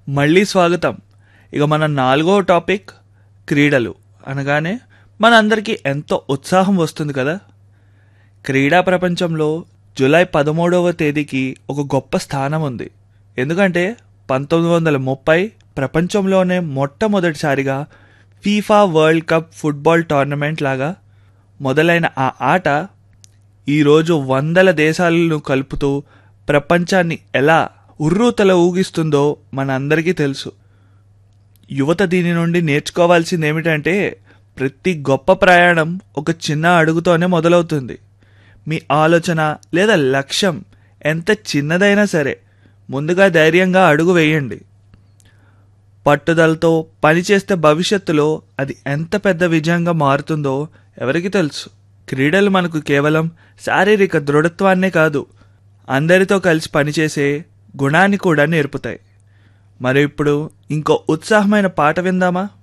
మళ్ళీ స్వాగతం ఇక మన నాలుగో టాపిక్ క్రీడలు అనగానే మనందరికీ ఎంతో ఉత్సాహం వస్తుంది కదా క్రీడా ప్రపంచంలో జూలై పదమూడవ తేదీకి ఒక గొప్ప స్థానం ఉంది ఎందుకంటే పంతొమ్మిది వందల ముప్పై ప్రపంచంలోనే మొట్టమొదటిసారిగా FIFA world cup football tournament లాగా మొదలైన ఆ ఆట ఈరోజు వందల దేశాలను కలుపుతూ ప్రపంచాన్ని ఎలా ఉర్రూతల ఊగిస్తుందో మనందరికీ తెలుసు యువత దీని నుండి నేర్చుకోవాల్సింది ఏమిటంటే ప్రతి గొప్ప ప్రయాణం ఒక చిన్న అడుగుతోనే మొదలవుతుంది మీ ఆలోచన లేదా లక్ష్యం ఎంత చిన్నదైనా సరే ముందుగా ధైర్యంగా అడుగు వేయండి పట్టుదలతో పనిచేస్తే భవిష్యత్తులో అది ఎంత పెద్ద విజయంగా మారుతుందో ఎవరికి తెలుసు క్రీడలు మనకు కేవలం శారీరక దృఢత్వాన్నే కాదు అందరితో కలిసి పనిచేసే గుణాన్ని కూడా నేర్పుతాయి మరి ఇప్పుడు ఇంకో ఉత్సాహమైన పాట విందామా